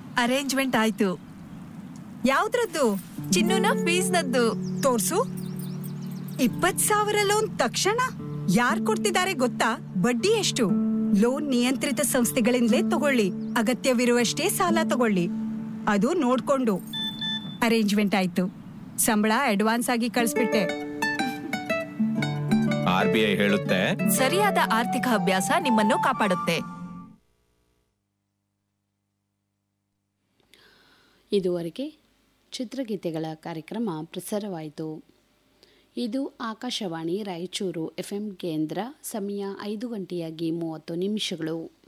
arrangement ಆಯ್ತು ಯಾವ್ದ್ರದ್ದು ಚಿನ್ನುನ ಫೀಸ್ನದ್ದು ತೋರ್ಸು ಇಪ್ಪತ್ ಸಾವಿರ ಲೋನ್ ತಕ್ಷಣ ಯಾರ್ ಕೊಡ್ತಿದ್ದಾರೆ ಗೊತ್ತಾ ಬಡ್ಡಿ ಎಷ್ಟು ಲೋನ್ ನಿಯಂತ್ರಿತ ಸಂಸ್ಥೆಗಳಿಂದಲೇ ತಗೊಳ್ಳಿ ಅಗತ್ಯವಿರುವಷ್ಟೇ ಸಾಲ ತಗೊಳ್ಳಿ ಅದು ನೋಡ್ಕೊಂಡು ಅರೇಂಜ್ಮೆಂಟ್ ಆಯ್ತು ಸಂಬಳ ಅಡ್ವಾನ್ಸ್ ಆಗಿ ಕಳಿಸ್ಬಿಟ್ಟೆ ಆರ್ ಬಿ ಐ ಹೇಳುತ್ತೆ ಸರಿಯಾದ ಆರ್ಥಿಕ ಅಭ್ಯಾಸ ನಿಮ್ಮನ್ನು ಕಾಪಾಡುತ್ತೆ ಇದುವರೆಗೆ ಚಿತ್ರಗೀತೆಗಳ ಕಾರ್ಯಕ್ರಮ ಪ್ರಸಾರವಾಯಿತು ಇದು ಆಕಾಶವಾಣಿ ರಾಯಚೂರು ಎಫ್ಎಂ ಕೇಂದ್ರ ಸಮಯ ಐದು ಗಂಟೆಯಾಗಿ ಮೂವತ್ತು ನಿಮಿಷಗಳು